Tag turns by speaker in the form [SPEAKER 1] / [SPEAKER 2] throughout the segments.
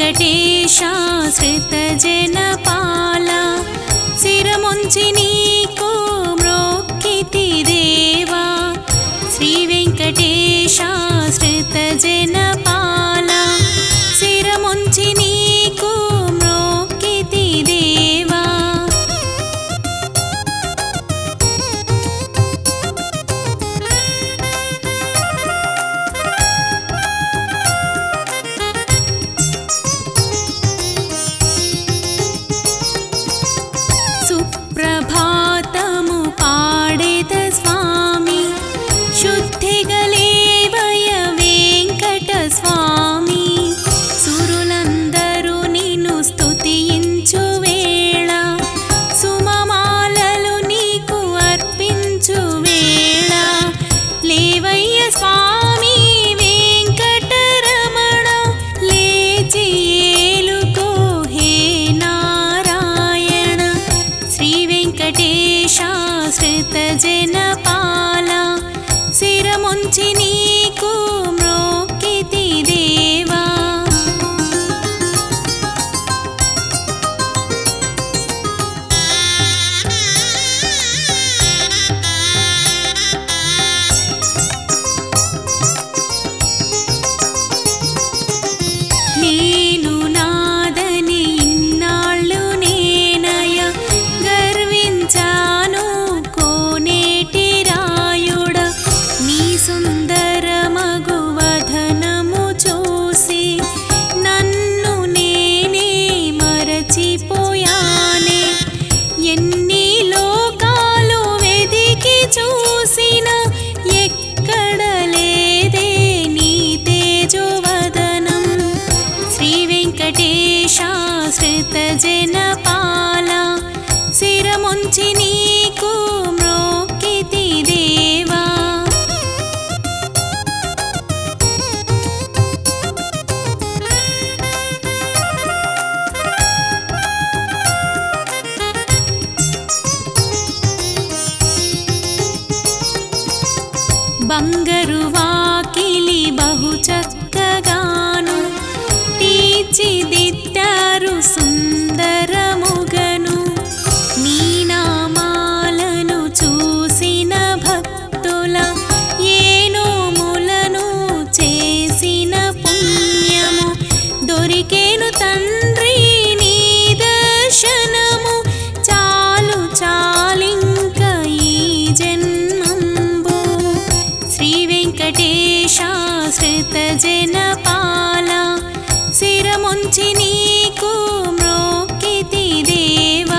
[SPEAKER 1] వెంకటేశాశ్రితజనపాల శిరముంచి నీకు మ్రోక్కితి దేవా శ్రీ వెంకటేశాశ్రితజనపాల శిరముంచి నీకు మ్రోక్కితి దేవా సుప్రభాతము పాడేద స్వామి శుద్ధిగలేవయ వెంకట స్వామి సురులందరూ నిన్ను స్తుతించు వేళ సుమమాలలు నీకు అర్పించు వేళ లేవయ్య స్వామి వెంకటరమణ లేచి ఏలుకో హే నారాయణ శ్రీ వెంకటేశాశ్రితజనపాల శిరముంచి నీకు మ్రోక్కితి దేవా నేను నాదని ఇన్నాళ్ళు నేనయ గర్వించాను కోనేటి రాయుడ నీ సుందర మగు వదనము చూసి నన్ను నేనే మరచిపోయానే ఎన్ని లోకాలు వెదికి చూసిన ఎక్కడ లేదే నీ తేజోవదనం శ్రీ వెంకటేశాశ్రితజనపాల శిరముంచి నీకు మ్రోక్కితి దేవా బంగరు వాకిలి బహు చక్కగాను తీర్చిదిద్దారు సుందరముగను నీ నామాలను చూసిన భక్తుల ఏనోములను చేసిన పుణ్యము దొరికేను తండ్రి నీ దర్శనము చాలు చాలింక ఈ జన్మంబు శ్రీ వెంకటేశాశ్రితజనపాల శిరముంచి నీకు మ్రోక్కితి దేవా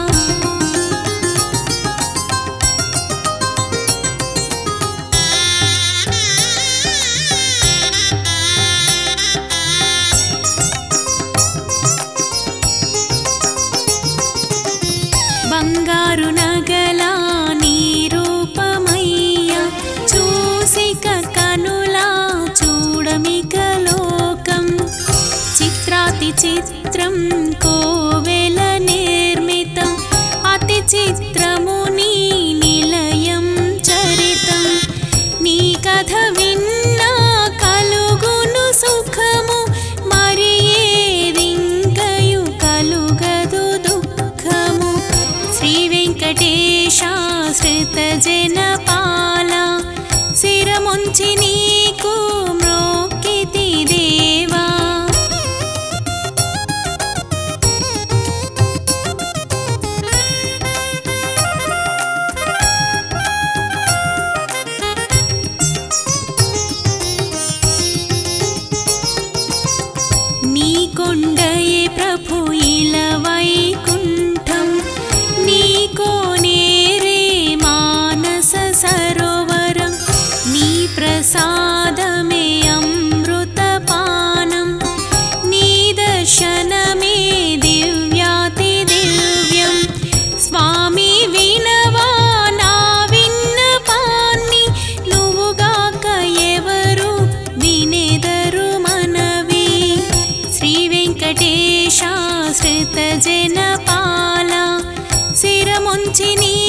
[SPEAKER 1] బంగారు నగల నీ రూపమయ్య చూసిక కనులా చూడమిక లోకం చిత్రాతి చిత్రం కోవెల నిర్మితం అతి చిత్రము నీ నిలయం చరితం నీ కథ విన్నా కలుగును సుఖము మరి ఏదింకయు కలుగదు దుఃఖము శ్రీ వెంకటేశాశ్రితజనపాల శిరముంచి నీకు మ్రోక్కితి దేవా నీ కొండయే ప్రభు ఇల వైకుంఠం నీ కోనేరే మానస సరోవరం నీ ప్రసాదమే అమృతపానం నీ దర్శనమే దివ్యాతి దివ్యం స్వామి వినవా నా విన్నపాన్ని నువ్వుగాక ఎవరు వినేదరు మనవి శ్రీ వెంకటేశాశ్రితజనపాల శిరముంచి నీ